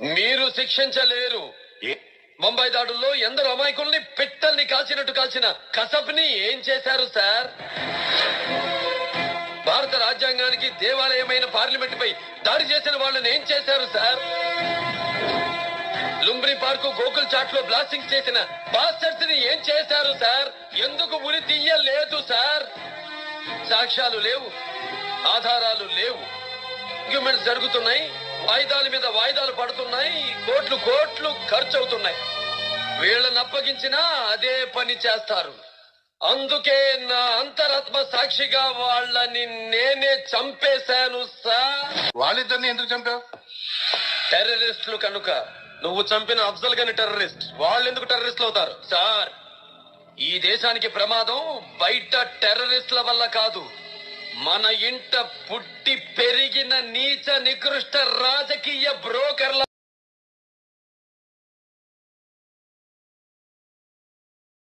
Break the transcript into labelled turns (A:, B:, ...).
A: మీరు శిక్షించలేరు
B: ఏ
A: ముంబై దాడుల్లో ఎందరు అమాయకుల్ని పిట్టల్ని కాల్చినట్టు కాల్చిన కసబ్ని ఏం చేశారు సార్ భారత రాజ్యాంగానికి దేవాలయమైన పార్లమెంట్ పై దాడి చేసిన వాళ్ళని ఏం చేశారు సార్ లుంబ్రి పార్కు గోకుల్ చాట్ లో బ్లాస్టింగ్ చేసిన బాస్టర్స్ ని ఏం చేశారు సార్ ఎందుకు ఉరి తీయలేదు సార్ సాక్ష్యాలు లేవు ఆధారాలు లేవు ఆర్గ్యుమెంట్స్ జరుగుతున్నాయి వాయిదాల మీద వాయిదాలు పడుతున్నాయి కోట్లు కోట్లు ఖర్చు అవుతున్నాయి వీళ్ళని అప్పగించినా అదే పని చేస్తారు అందుకే నా అంతరాత్మ సాక్షిగా వాళ్ళని నేనే చంపేశాను సార్
B: వాళ్ళిద్దరిని ఎందుకు చంపావు
A: టెర్రరిస్టులు కనుక నువ్వు చంపిన అఫ్జల్ గని టెర్రరిస్ట్ వాళ్ళు ఎందుకు టెర్రరిస్టులు అవుతారు సార్ ఈ దేశానికి ప్రమాదం బయట టెర్రరిస్టుల వల్ల కాదు మన ఇంట పుట్టి పెరిగిన నీచ నికృష్ట రాజకీయ బ్రోకర్ల